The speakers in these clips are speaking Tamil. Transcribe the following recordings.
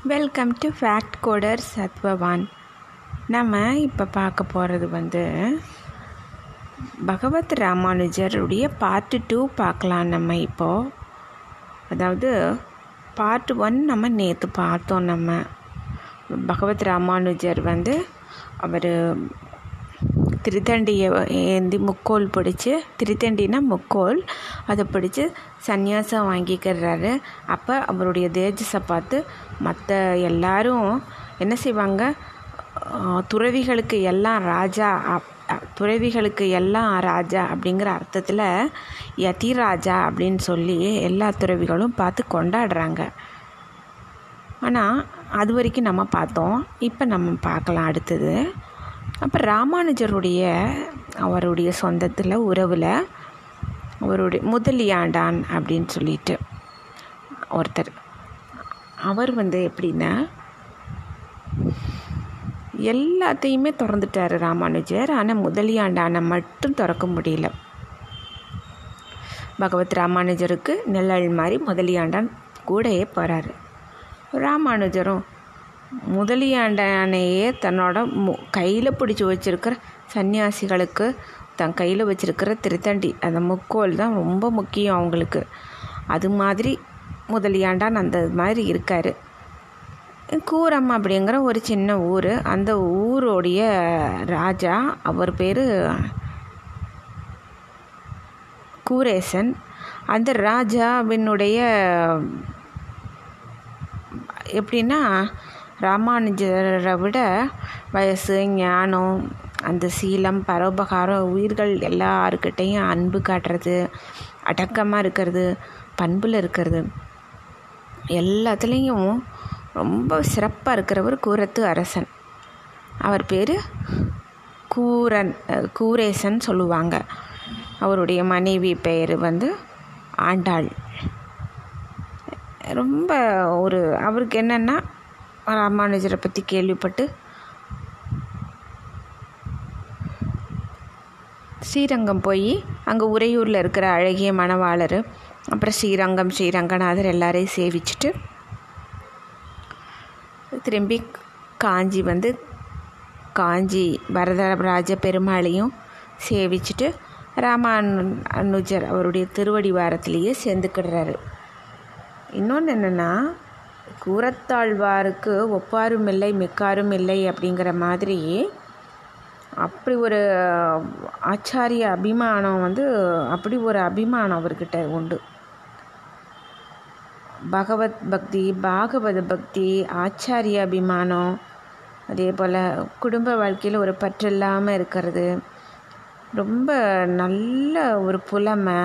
வெல்கம் டு ஃபேக்ட் கோடர் சத்வவான் நம்ம இப்போ பார்க்க போகிறது வந்து பகவத் ராமானுஜருடைய பார்ட்டு டூ பார்க்கலாம் நம்ம இப்போது அதாவது பார்ட் ஒன் நம்ம நேற்று பார்த்தோம் நம்ம பகவத் ராமானுஜர் வந்து அவர் திருத்தண்டியை ஏந்தி முக்கோல் பிடிச்சி திருத்தண்டினா முக்கோல் அதை பிடிச்சி சந்நியாசம் வாங்கிக்கிறாரு அப்போ அவருடைய தேஜஸை பார்த்து மற்ற எல்லாரும் என்ன செய்வாங்க துறவிகளுக்கு எல்லாம் ராஜா துறவிகளுக்கு எல்லாம் ராஜா அப்படிங்கிற அர்த்தத்தில் யதிராஜா அப்படின்னு சொல்லி எல்லா துறவிகளும் பார்த்து கொண்டாடுறாங்க ஆனால் அது வரைக்கும் நம்ம பார்த்தோம் இப்போ நம்ம பார்க்கலாம் அடுத்தது அப்போ ராமானுஜருடைய அவருடைய சொந்தத்தில் உறவில் அவருடைய முதலியாண்டான் அப்படின்னு சொல்லிட்டு ஒருத்தர் அவர் வந்து எப்படின்னா எல்லாத்தையுமே திறந்துட்டார் ராமானுஜர் ஆனால் முதலியாண்டானை மட்டும் திறக்க முடியல பகவத் ராமானுஜருக்கு நிழல் மாதிரி முதலியாண்டான் கூடயே போகிறாரு ராமானுஜரும் முதலியாண்டானையே தன்னோட மு கையில் பிடிச்சி வச்சுருக்கிற சன்னியாசிகளுக்கு தன் கையில் வச்சுருக்கிற திருத்தண்டி அந்த முக்கோல் தான் ரொம்ப முக்கியம் அவங்களுக்கு அது மாதிரி முதலியாண்டான் அந்த மாதிரி இருக்கார் கூரம் அப்படிங்கிற ஒரு சின்ன ஊர் அந்த ஊரோடைய ராஜா அவர் பேர் கூரேசன் அந்த ராஜாவினுடைய எப்படின்னா ராமானுஜரை விட வயசு ஞானம் அந்த சீலம் பரோபகாரம் உயிர்கள் எல்லாருக்கிட்டையும் அன்பு காட்டுறது அடக்கமாக இருக்கிறது பண்பில் இருக்கிறது எல்லாத்துலேயும் ரொம்ப சிறப்பாக இருக்கிறவர் கூரத்து அரசன் அவர் பேர் கூரன் கூரேசன் சொல்லுவாங்க அவருடைய மனைவி பெயர் வந்து ஆண்டாள் ரொம்ப ஒரு அவருக்கு என்னென்னா ராமானுஜரை பற்றி கேள்விப்பட்டு ஸ்ரீரங்கம் போய் அங்கே உறையூரில் இருக்கிற அழகிய மணவாளர் அப்புறம் ஸ்ரீரங்கம் ஸ்ரீரங்கநாதர் எல்லாரையும் சேவிச்சுட்டு திரும்பி காஞ்சி வந்து காஞ்சி வரதராஜ பெருமாளையும் சேவிச்சுட்டு ராமானுஜர் அவருடைய திருவடி வாரத்திலேயே சேர்ந்துக்கிடுறாரு இன்னொன்று என்னென்னா கூரத்தாழ்வாருக்கு ஒப்பாரும் இல்லை மிக்காரும் இல்லை அப்படிங்கிற மாதிரி அப்படி ஒரு ஆச்சாரிய அபிமானம் வந்து அப்படி ஒரு அபிமானம் அவர்கிட்ட உண்டு பகவத் பக்தி பாகவத பக்தி ஆச்சாரிய அபிமானம் அதே போல் குடும்ப வாழ்க்கையில் ஒரு பற்று இல்லாமல் இருக்கிறது ரொம்ப நல்ல ஒரு புலமை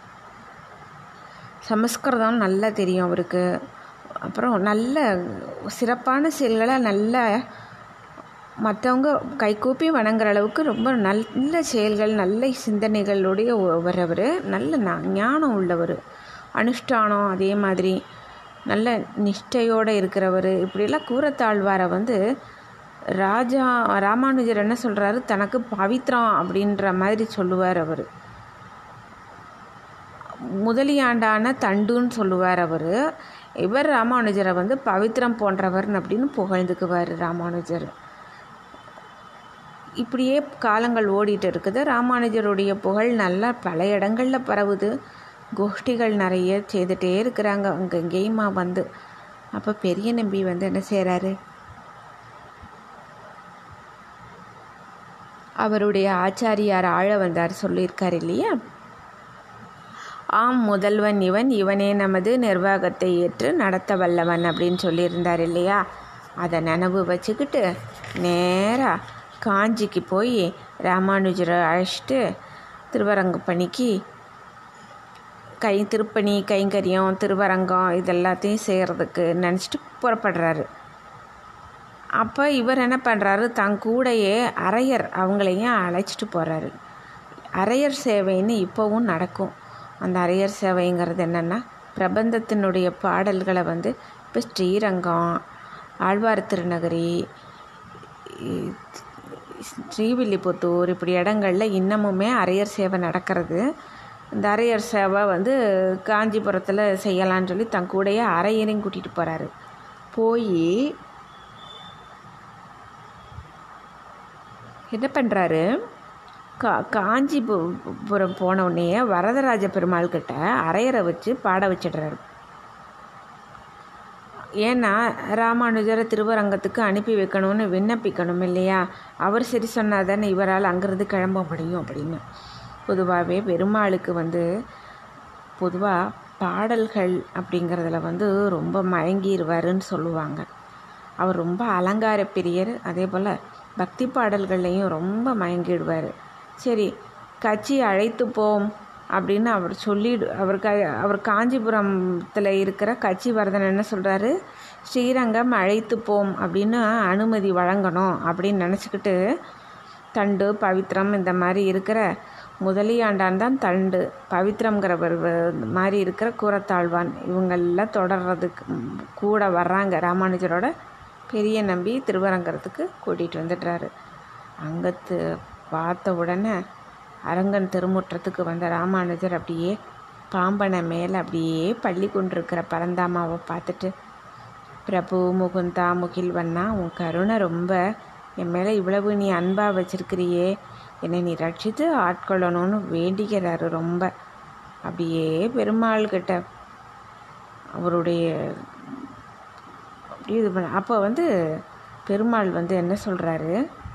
சமஸ்கிருதம் நல்லா தெரியும் அவருக்கு அப்புறம் நல்ல சிறப்பான செயல்களை நல்ல மற்றவங்க கைகூப்பி வணங்குற அளவுக்கு ரொம்ப நல்ல செயல்கள் நல்ல சிந்தனைகளுடைய வரவர் நல்ல ஞானம் உள்ளவர் அனுஷ்டானம் அதே மாதிரி நல்ல நிஷ்டையோடு இருக்கிறவர் இப்படிலாம் கூறத்தாழ்வாரை வந்து ராஜா ராமானுஜர் என்ன சொல்கிறாரு தனக்கு பவித்ரம் அப்படின்ற மாதிரி சொல்லுவார் அவர் முதலியாண்டான தண்டுன்னு சொல்லுவார் அவர் இவர் ராமானுஜரை வந்து பவித்ரம் போன்றவர் அப்படின்னு புகழ்ந்துக்குவார் ராமானுஜர் இப்படியே காலங்கள் ஓடிட்டு இருக்குது ராமானுஜருடைய புகழ் நல்லா பல இடங்களில் பரவுது கோஷ்டிகள் நிறைய செய்துகிட்டே இருக்கிறாங்க அங்கே எங்கேயுமா வந்து அப்போ பெரிய நம்பி வந்து என்ன செய்கிறாரு அவருடைய ஆச்சாரியார் ஆழ வந்தார் சொல்லியிருக்கார் இல்லையா ஆம் முதல்வன் இவன் இவனே நமது நிர்வாகத்தை ஏற்று நடத்த வல்லவன் அப்படின்னு சொல்லியிருந்தார் இல்லையா அதை நினைவு வச்சுக்கிட்டு நேராக காஞ்சிக்கு போய் ராமானுஜரை அழைச்சிட்டு திருவரங்கப்பணிக்கு கை திருப்பணி கைங்கரியம் திருவரங்கம் இதெல்லாத்தையும் செய்கிறதுக்கு நினச்சிட்டு புறப்படுறாரு அப்போ இவர் என்ன பண்ணுறாரு தன் கூடையே அரையர் அவங்களையும் அழைச்சிட்டு போகிறாரு அரையர் சேவைன்னு இப்போவும் நடக்கும் அந்த அரையர் சேவைங்கிறது என்னென்னா பிரபந்தத்தினுடைய பாடல்களை வந்து இப்போ ஸ்ரீரங்கம் ஆழ்வார் திருநகரி ஸ்ரீவில்லிபுத்தூர் இப்படி இடங்களில் இன்னமுமே அரையர் சேவை நடக்கிறது இந்த அரையர் சேவை வந்து காஞ்சிபுரத்தில் செய்யலான்னு சொல்லி தன் கூடயே அரையரையும் கூட்டிகிட்டு போகிறாரு போய் என்ன பண்ணுறாரு கா காஞ்சிபுரம் போன உடனே வரதராஜ பெருமாள் கிட்ட அரையரை வச்சு பாட வச்சிடுறாரு ஏன்னா ராமானுஜரை திருவரங்கத்துக்கு அனுப்பி வைக்கணும்னு விண்ணப்பிக்கணும் இல்லையா அவர் சரி சொன்னால் தானே இவரால் அங்கேருந்து கிளம்ப முடியும் அப்படின்னு பொதுவாகவே பெருமாளுக்கு வந்து பொதுவாக பாடல்கள் அப்படிங்கிறதுல வந்து ரொம்ப மயங்கிடுவாருன்னு சொல்லுவாங்க அவர் ரொம்ப அலங்கார பிரியர் அதே போல் பக்தி பாடல்கள்லையும் ரொம்ப மயங்கிடுவார் சரி கட்சி அழைத்து போம் அப்படின்னு அவர் சொல்லிடு அவர் க அவர் காஞ்சிபுரத்தில் இருக்கிற கட்சி வரதன் என்ன சொல்கிறாரு ஸ்ரீரங்கம் அழைத்து போம் அப்படின்னு அனுமதி வழங்கணும் அப்படின்னு நினச்சிக்கிட்டு தண்டு பவித்ரம் இந்த மாதிரி இருக்கிற முதலியாண்டான் தான் தண்டு பவித்ரம்ங்கிறவர் மாதிரி இருக்கிற கூரத்தாழ்வான் இவங்கெல்லாம் தொடர்றதுக்கு கூட வர்றாங்க ராமானுஜரோட பெரிய நம்பி திருவரங்கத்துக்கு கூட்டிகிட்டு வந்துடுறாரு அங்கே பார்த்த உடனே அரங்கன் திருமுற்றத்துக்கு வந்த ராமானுஜர் அப்படியே பாம்பனை மேலே அப்படியே பள்ளி கொண்டிருக்கிற பரந்தாமாவை பார்த்துட்டு பிரபு முகுந்தா முகில்வண்ணா உன் கருணை ரொம்ப என் மேலே இவ்வளவு நீ அன்பாக வச்சிருக்கிறியே என்னை நீ ரட்சித்து ஆட்கொள்ளணும்னு வேண்டிக்கிறாரு ரொம்ப அப்படியே பெருமாள் கிட்ட அவருடைய அப்படி இது பண்ண அப்போ வந்து பெருமாள் வந்து என்ன சொல்கிறாரு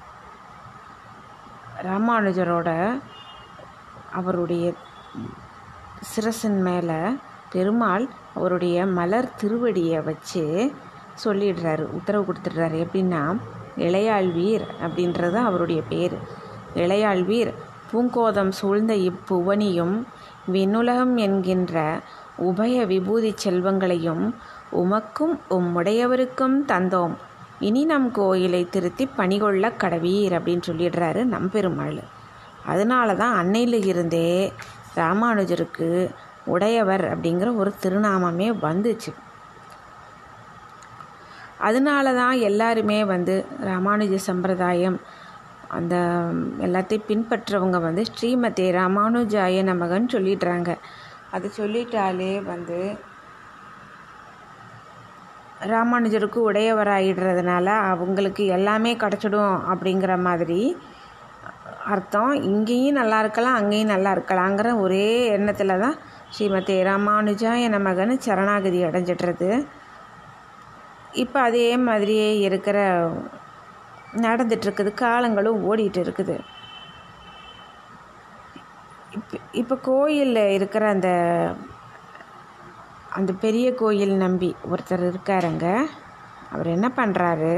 ராமானுஜரோட அவருடைய சிரசின் மேலே பெருமாள் அவருடைய மலர் திருவடியை வச்சு சொல்லிடுறாரு உத்தரவு கொடுத்துடுறாரு எப்படின்னா இளையாழ்வீர் அப்படின்றது அவருடைய பேர் இளையாழ்வீர் பூங்கோதம் சூழ்ந்த இப்புவனியும் விண்ணுலகம் என்கின்ற உபய விபூதி செல்வங்களையும் உமக்கும் உம்முடையவருக்கும் தந்தோம் இனி நம் கோயிலை திருத்தி பணிகொள்ள கடவீர் அப்படின்னு சொல்லிடுறாரு நம்பெருமாள் அதனால தான் அன்னையில் இருந்தே ராமானுஜருக்கு உடையவர் அப்படிங்கிற ஒரு திருநாமமே வந்துச்சு அதனால தான் எல்லாருமே வந்து ராமானுஜ சம்பிரதாயம் அந்த எல்லாத்தையும் பின்பற்றவங்க வந்து ஸ்ரீமதி ராமானுஜாய நமகன்னு சொல்லிடுறாங்க அது சொல்லிட்டாலே வந்து ராமானுஜருக்கு உடையவராயிடுறதுனால அவங்களுக்கு எல்லாமே கிடச்சிடும் அப்படிங்கிற மாதிரி அர்த்தம் இங்கேயும் நல்லா இருக்கலாம் அங்கேயும் நல்லா இருக்கலாங்கிற ஒரே எண்ணத்தில் தான் ஸ்ரீமதி ராமானுஜாய நமகன்னு சரணாகதி அடைஞ்சிடுறது இப்போ அதே மாதிரியே இருக்கிற நடந்துட்டுருக்குது காலங்களும் ஓடிட்டு இருக்குது இப்போ இப்போ கோயிலில் இருக்கிற அந்த அந்த பெரிய கோயில் நம்பி ஒருத்தர் இருக்காருங்க அவர் என்ன பண்ணுறாரு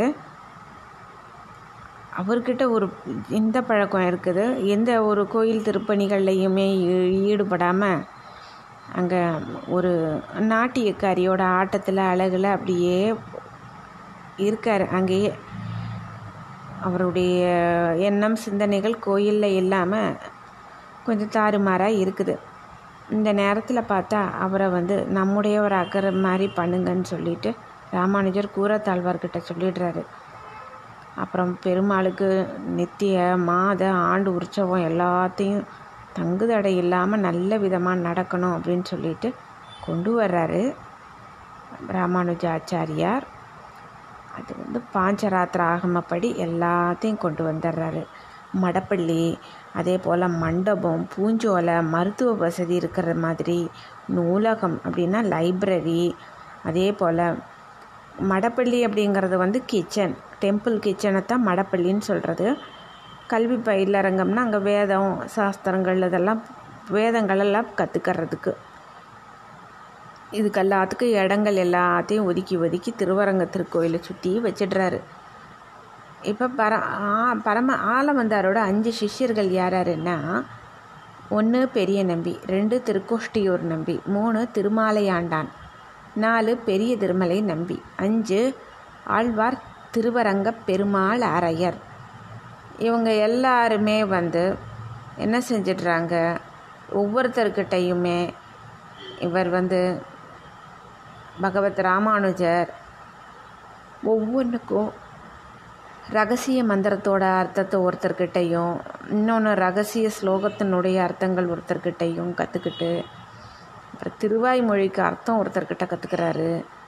அவர்கிட்ட ஒரு எந்த பழக்கம் இருக்குது எந்த ஒரு கோயில் திருப்பணிகள்லையுமே ஈடுபடாமல் அங்கே ஒரு நாட்டியக்காரியோட ஆட்டத்தில் அழகில் அப்படியே இருக்கார் அங்கேயே அவருடைய எண்ணம் சிந்தனைகள் கோயிலில் இல்லாமல் கொஞ்சம் தாறுமாறாக இருக்குது இந்த நேரத்தில் பார்த்தா அவரை வந்து நம்முடையவராக்கிற மாதிரி பண்ணுங்கன்னு சொல்லிட்டு ராமானுஜர் கூரத்தாழ்வார்கிட்ட சொல்லிடுறாரு அப்புறம் பெருமாளுக்கு நித்திய மாத ஆண்டு உற்சவம் எல்லாத்தையும் தங்குதடை இல்லாமல் நல்ல விதமாக நடக்கணும் அப்படின்னு சொல்லிட்டு கொண்டு வர்றாரு ராமானுஜாச்சாரியார் அது வந்து பாஞ்சராத்திர ஆகமப்படி எல்லாத்தையும் கொண்டு வந்துடுறாரு மடப்பள்ளி அதே போல் மண்டபம் பூஞ்சோலை மருத்துவ வசதி இருக்கிற மாதிரி நூலகம் அப்படின்னா லைப்ரரி அதே போல் மடப்பள்ளி அப்படிங்கிறது வந்து கிச்சன் டெம்பிள் கிச்சனை தான் மடப்பள்ளின்னு சொல்கிறது கல்வி பயிலரங்கம்னா அங்கே வேதம் சாஸ்திரங்கள் இதெல்லாம் வேதங்கள் எல்லாம் கற்றுக்கிறதுக்கு இதுக்கு எல்லாத்துக்கும் இடங்கள் எல்லாத்தையும் ஒதுக்கி ஒதுக்கி திருவரங்க திருக்கோயிலை சுற்றி வச்சிடுறாரு இப்போ பர ஆ பரம ஆலவந்தாரோட அஞ்சு சிஷ்யர்கள் யார் யாருன்னா ஒன்று பெரிய நம்பி ரெண்டு திருக்கோஷ்டியூர் நம்பி மூணு திருமாலையாண்டான் நாலு பெரிய திருமலை நம்பி அஞ்சு ஆழ்வார் திருவரங்க பெருமாள் அரையர் இவங்க எல்லாருமே வந்து என்ன செஞ்சிடுறாங்க ஒவ்வொருத்தர்கிட்டையுமே இவர் வந்து பகவத் ராமானுஜர் ஒவ்வொன்றுக்கும் ரகசிய மந்திரத்தோட அர்த்தத்தை ஒருத்தர்கிட்டையும் இன்னொன்று ரகசிய ஸ்லோகத்தினுடைய அர்த்தங்கள் ஒருத்தர்கிட்டையும் கற்றுக்கிட்டு அப்புறம் திருவாய்மொழிக்கு அர்த்தம் ஒருத்தர்கிட்ட கற்றுக்கிறாரு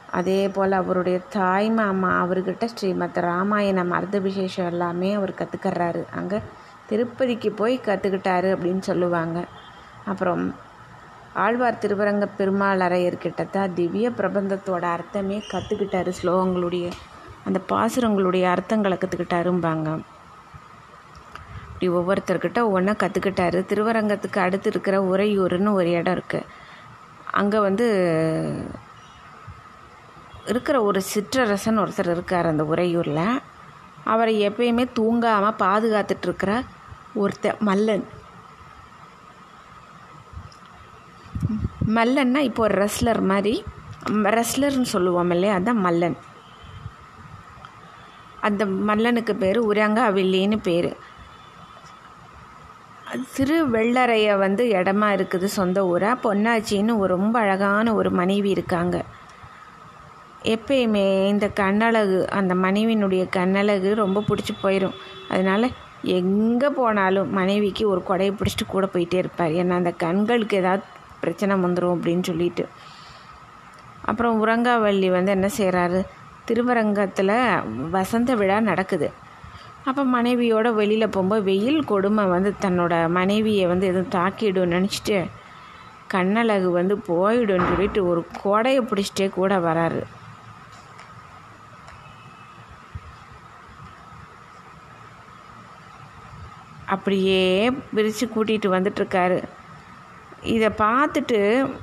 அதே போல் அவருடைய தாய் மாமா அவர்கிட்ட ஸ்ரீமத் ராமாயணம் அர்த்த விசேஷம் எல்லாமே அவர் கற்றுக்கறாரு அங்கே திருப்பதிக்கு போய் கற்றுக்கிட்டாரு அப்படின்னு சொல்லுவாங்க அப்புறம் ஆழ்வார் திருவரங்க பெருமாள் அரையர்கிட்ட தான் திவ்ய பிரபந்தத்தோட அர்த்தமே கற்றுக்கிட்டாரு ஸ்லோகங்களுடைய அந்த பாசுரங்களுடைய அர்த்தங்களை கற்றுக்கிட்டாரும்பாங்க இப்படி ஒவ்வொருத்தர்கிட்ட ஒவ்வொன்றா கற்றுக்கிட்டாரு திருவரங்கத்துக்கு அடுத்து இருக்கிற உறையூர்னு ஒரு இடம் இருக்குது அங்கே வந்து இருக்கிற ஒரு சிற்றரசன் ஒருத்தர் இருக்கார் அந்த உறையூரில் அவரை எப்பயுமே தூங்காமல் பாதுகாத்துட்ருக்கிற ஒருத்தர் மல்லன் மல்லன்னா இப்போ ஒரு ரெஸ்லர் மாதிரி ரெஸ்லர்னு சொல்லுவோம் இல்லையா அதுதான் மல்லன் அந்த மல்லனுக்கு பேர் உரங்காவில்லின்னு பேர் திரு வெள்ளரைய வந்து இடமா இருக்குது சொந்த ஊராக பொன்னாச்சின்னு ஒரு ரொம்ப அழகான ஒரு மனைவி இருக்காங்க எப்பயுமே இந்த கண்ணழகு அந்த மனைவியினுடைய கண்ணழகு ரொம்ப பிடிச்சி போயிடும் அதனால் எங்கே போனாலும் மனைவிக்கு ஒரு கொடையை பிடிச்சிட்டு கூட போயிட்டே இருப்பார் ஏன்னா அந்த கண்களுக்கு ஏதாவது பிரச்சனை வந்துடும் அப்படின்னு சொல்லிட்டு அப்புறம் உரங்காவல்லி வந்து என்ன செய்கிறாரு திருவரங்கத்தில் வசந்த விழா நடக்குது அப்போ மனைவியோட வெளியில் போகும்போது வெயில் கொடுமை வந்து தன்னோட மனைவியை வந்து எதுவும் தாக்கிடும் நினச்சிட்டு கண்ணழகு வந்து போயிடும்னு சொல்லிட்டு ஒரு கொடையை பிடிச்சிட்டே கூட வராரு அப்படியே பிரித்து கூட்டிகிட்டு வந்துட்டுருக்காரு இதை பார்த்துட்டு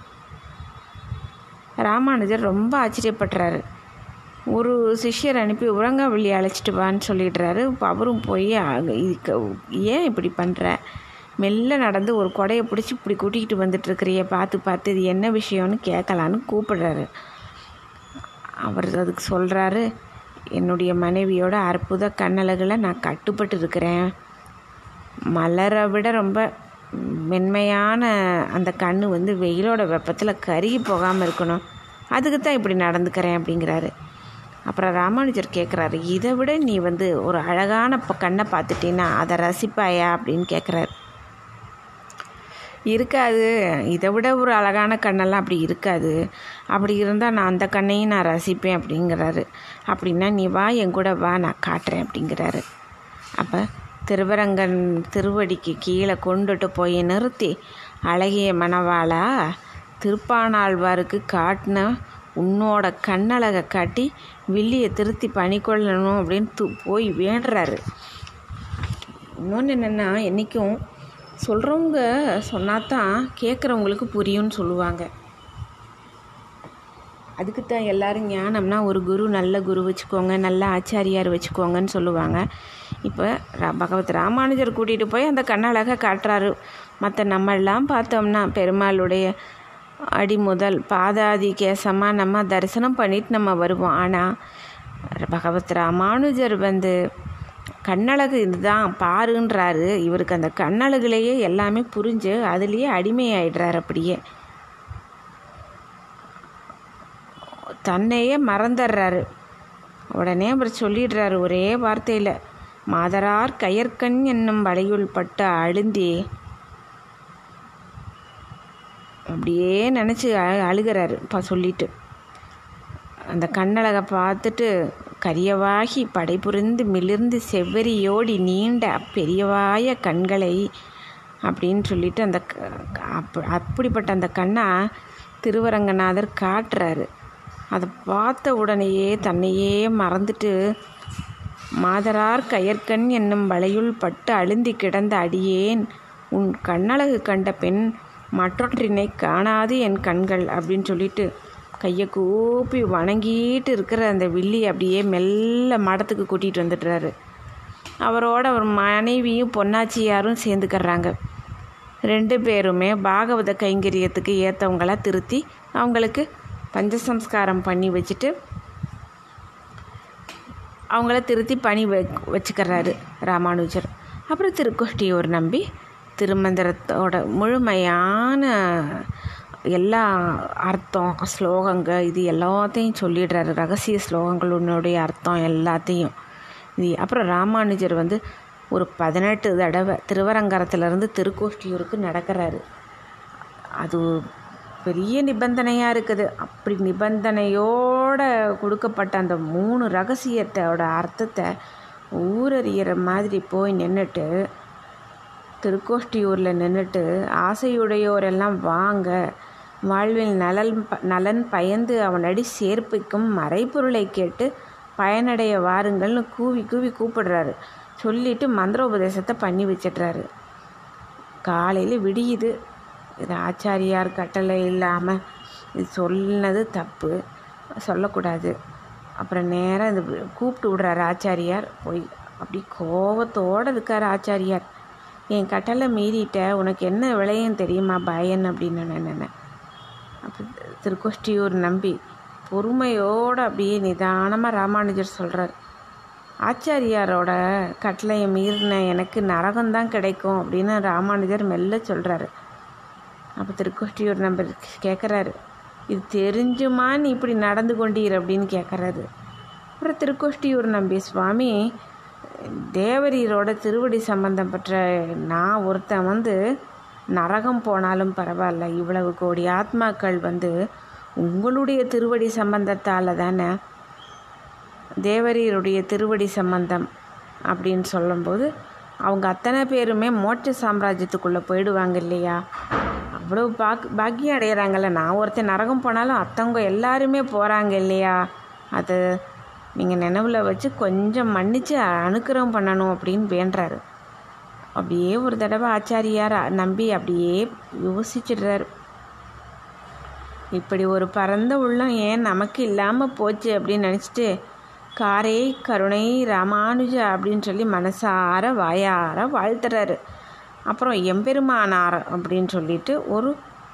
ராமானுஜர் ரொம்ப ஆச்சரியப்படுறாரு ஒரு சிஷ்யர் அனுப்பி உறங்காவள்ளி அழைச்சிட்டு வான்னு சொல்லிடுறாரு இப்போ அவரும் போய் இதுக்கு ஏன் இப்படி பண்ணுற மெல்ல நடந்து ஒரு கொடையை பிடிச்சி இப்படி கூட்டிகிட்டு வந்துட்டுருக்கிறிய பார்த்து பார்த்து இது என்ன விஷயம்னு கேட்கலான்னு கூப்பிடுறாரு அவர் அதுக்கு சொல்கிறாரு என்னுடைய மனைவியோட அற்புத கண்ணழகில் நான் கட்டுப்பட்டு இருக்கிறேன் மலரை விட ரொம்ப மென்மையான அந்த கண் வந்து வெயிலோட வெப்பத்தில் கருகி போகாமல் இருக்கணும் அதுக்கு தான் இப்படி நடந்துக்கிறேன் அப்படிங்கிறாரு அப்புறம் ராமானுஜர் கேட்குறாரு இதை விட நீ வந்து ஒரு அழகான ப கண்ணை பார்த்துட்டீன்னா அதை ரசிப்பாயா அப்படின்னு கேட்குறாரு இருக்காது இதை விட ஒரு அழகான கண்ணெல்லாம் அப்படி இருக்காது அப்படி இருந்தால் நான் அந்த கண்ணையும் நான் ரசிப்பேன் அப்படிங்கிறாரு அப்படின்னா நீ வா என் கூட வா நான் காட்டுறேன் அப்படிங்கிறாரு அப்போ திருவரங்கன் திருவடிக்கு கீழே கொண்டுட்டு போய் நிறுத்தி அழகிய மணவாளா திருப்பானாழ்வாருக்கு காட்டின உன்னோட கண்ணழகை காட்டி வில்லியை திருத்தி பணிக்கொள்ளணும் அப்படின்னு து போய் வேண்டுறாரு இன்னொன்று என்னென்னா என்றைக்கும் சொல்கிறவங்க சொன்னால் தான் கேட்குறவங்களுக்கு புரியும்னு சொல்லுவாங்க அதுக்கு தான் எல்லோரும் ஞானம்னா ஒரு குரு நல்ல குரு வச்சுக்கோங்க நல்ல ஆச்சாரியார் வச்சுக்கோங்கன்னு சொல்லுவாங்க இப்போ பகவத் ராமானுஜர் கூட்டிகிட்டு போய் அந்த கண்ணழகை காட்டுறாரு மற்ற நம்மெல்லாம் பார்த்தோம்னா பெருமாளுடைய அடி முதல் பாதாதி கேசமாக நம்ம தரிசனம் பண்ணிட்டு நம்ம வருவோம் ஆனால் பகவத் ராமானுஜர் வந்து கண்ணழகு இதுதான் பாருன்றாரு இவருக்கு அந்த கண்ணழகுலேயே எல்லாமே புரிஞ்சு அதுலேயே அடிமையாயிடுறாரு அப்படியே தன்னையே மறந்துடுறாரு உடனே அவர் சொல்லிடுறாரு ஒரே வார்த்தையில் மாதரார் கயற்கண் என்னும் வலையுள் பட்டு அழுந்தி அப்படியே நினச்சி அழுகிறாரு இப்போ சொல்லிட்டு அந்த கண்ணழகை பார்த்துட்டு கரியவாகி படைபுரிந்து மிளிர்ந்து செவ்வரியோடி நீண்ட பெரியவாய கண்களை அப்படின்னு சொல்லிட்டு அந்த அப் அப்படிப்பட்ட அந்த கண்ணை திருவரங்கநாதர் காட்டுறாரு அதை பார்த்த உடனேயே தன்னையே மறந்துட்டு மாதரார் கயற்கண் என்னும் வலையுள் பட்டு அழுந்தி கிடந்த அடியேன் உன் கண்ணழகு கண்ட பெண் மற்றொன்றினை காணாது என் கண்கள் அப்படின்னு சொல்லிட்டு கையை கூப்பி வணங்கிட்டு இருக்கிற அந்த வில்லி அப்படியே மெல்ல மடத்துக்கு கூட்டிகிட்டு வந்துடுறாரு அவரோட அவர் மனைவியும் பொன்னாச்சியாரும் சேர்ந்துக்கிறாங்க ரெண்டு பேருமே பாகவத கைங்கரியத்துக்கு ஏற்றவங்களா திருத்தி அவங்களுக்கு பஞ்சசம்ஸ்காரம் பண்ணி வச்சுட்டு அவங்கள திருத்தி பணி வ வச்சுக்கிறாரு ராமானுஜர் அப்புறம் திருக்கோஷ்டியூர் நம்பி திருமந்திரத்தோட முழுமையான எல்லா அர்த்தம் ஸ்லோகங்க இது எல்லாத்தையும் சொல்லிடுறாரு ரகசிய ஸ்லோகங்களுடைய அர்த்தம் எல்லாத்தையும் இது அப்புறம் ராமானுஜர் வந்து ஒரு பதினெட்டு தடவை திருவரங்கரத்துலேருந்து திருக்கோஷ்டியூருக்கு நடக்கிறாரு அது பெரிய நிபந்தனையாக இருக்குது அப்படி நிபந்தனையோட அன்போட கொடுக்கப்பட்ட அந்த மூணு ரகசியத்தோட அர்த்தத்தை ஊரறியிற மாதிரி போய் நின்றுட்டு திருக்கோஷ்டியூரில் நின்றுட்டு ஆசையுடையோரெல்லாம் வாங்க வாழ்வில் நலன் ப நலன் பயந்து அவனடி சேர்ப்பிக்கும் மறைப்பொருளை கேட்டு பயனடைய வாருங்கள்னு கூவி கூவி கூப்பிடுறாரு சொல்லிட்டு மந்திரோபதேசத்தை பண்ணி வச்சிடுறாரு காலையில் விடியுது இது ஆச்சாரியார் கட்டளை இல்லாமல் இது சொன்னது தப்பு சொல்லக்கூடாது அப்புறம் நேராக இந்த கூப்பிட்டு விடுறாரு ஆச்சாரியார் போய் அப்படி கோவத்தோடு இருக்கார் ஆச்சாரியார் என் கட்டளை மீறிட்ட உனக்கு என்ன விளையும் தெரியுமா பயன் அப்படின்னு நினைனேன் அப்போ திருக்கோஷ்டியூர் நம்பி பொறுமையோடு அப்படியே நிதானமாக ராமானுஜர் சொல்கிறார் ஆச்சாரியாரோட கட்டளையை மீறின எனக்கு நரகம்தான் கிடைக்கும் அப்படின்னு ராமானுஜர் மெல்ல சொல்கிறாரு அப்போ திருக்கோஷ்டியூர் நம்பர் கேட்குறாரு இது தெரிஞ்சுமா நீ இப்படி நடந்து கொண்டீர் அப்படின்னு கேட்குறாரு அப்புறம் திருக்கோஷ்டியூர் நம்பி சுவாமி தேவரீரோட திருவடி சம்பந்தம் பெற்ற நான் ஒருத்தன் வந்து நரகம் போனாலும் பரவாயில்ல இவ்வளவு கோடி ஆத்மாக்கள் வந்து உங்களுடைய திருவடி சம்பந்தத்தால் தானே தேவரீருடைய திருவடி சம்பந்தம் அப்படின்னு சொல்லும்போது அவங்க அத்தனை பேருமே மோட்ச சாம்ராஜ்யத்துக்குள்ளே போயிடுவாங்க இல்லையா அவ்வளோ பாக் பாக்கியம் அடையிறாங்கல்ல நான் ஒருத்தன் நரகம் போனாலும் அத்தவங்க எல்லாருமே போகிறாங்க இல்லையா அது நீங்கள் நினைவில் வச்சு கொஞ்சம் மன்னித்து அனுக்கிரகம் பண்ணணும் அப்படின்னு வேண்டுறாரு அப்படியே ஒரு தடவை ஆச்சாரியார் நம்பி அப்படியே யோசிச்சிடுறாரு இப்படி ஒரு பரந்த உள்ளம் ஏன் நமக்கு இல்லாமல் போச்சு அப்படின்னு நினச்சிட்டு காரே கருணை ராமானுஜ அப்படின்னு சொல்லி மனசார வாயார வாழ்த்துறாரு அப்புறம் எம்பெருமானார் அப்படின்னு சொல்லிட்டு ஒரு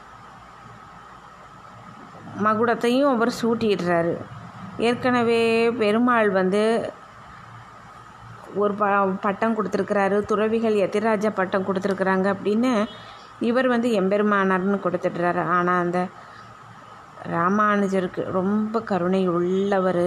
மகுடத்தையும் அவர் சூட்டிடுறாரு ஏற்கனவே பெருமாள் வந்து ஒரு ப பட்டம் கொடுத்துருக்குறாரு துறவிகள் எத்திராஜா பட்டம் கொடுத்துருக்குறாங்க அப்படின்னு இவர் வந்து எம்பெருமானார்னு கொடுத்துட்றாரு ஆனால் அந்த ராமானுஜருக்கு ரொம்ப கருணை உள்ளவர்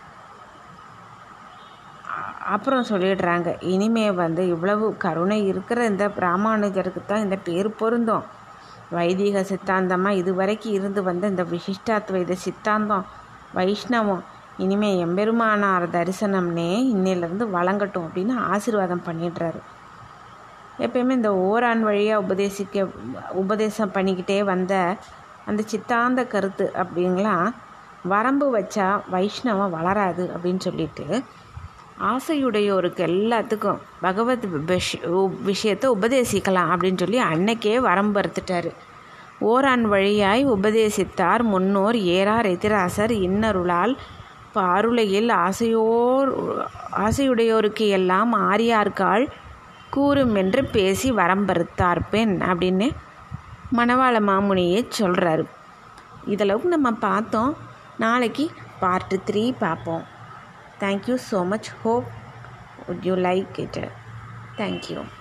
அப்புறம் சொல்லிடுறாங்க இனிமே வந்து இவ்வளவு கருணை இருக்கிற இந்த ராமானுஜருக்கு தான் இந்த பேர் பொருந்தும் வைதிக சித்தாந்தமாக இது வரைக்கும் இருந்து வந்த இந்த விசிஷ்டாத்வைத சித்தாந்தம் வைஷ்ணவம் இனிமே எம்பெருமானார் தரிசனம்னே இன்னிலேருந்து வழங்கட்டும் அப்படின்னு ஆசீர்வாதம் பண்ணிடுறாரு எப்பயுமே இந்த ஓரான் வழியாக உபதேசிக்க உபதேசம் பண்ணிக்கிட்டே வந்த அந்த சித்தாந்த கருத்து அப்படிங்கலாம் வரம்பு வச்சா வைஷ்ணவம் வளராது அப்படின்னு சொல்லிட்டு ஆசையுடையோருக்கு எல்லாத்துக்கும் பகவத் விஷயத்தை உபதேசிக்கலாம் அப்படின்னு சொல்லி அன்னைக்கே வரம்பு அறுத்துட்டாரு ஓரான் வழியாய் உபதேசித்தார் முன்னோர் ஏறார் எதிராசர் இன்னருளால் பாருளையில் ஆசையோர் ஆசையுடையோருக்கு எல்லாம் ஆரியார்கால் கூறும் என்று பேசி வரம்பறுத்தார் பெண் அப்படின்னு மணவாள மாமுனியே சொல்கிறாரு இதளவுக்கு நம்ம பார்த்தோம் நாளைக்கு பார்ட்டு த்ரீ பார்ப்போம் thank you so much hope would you like it thank you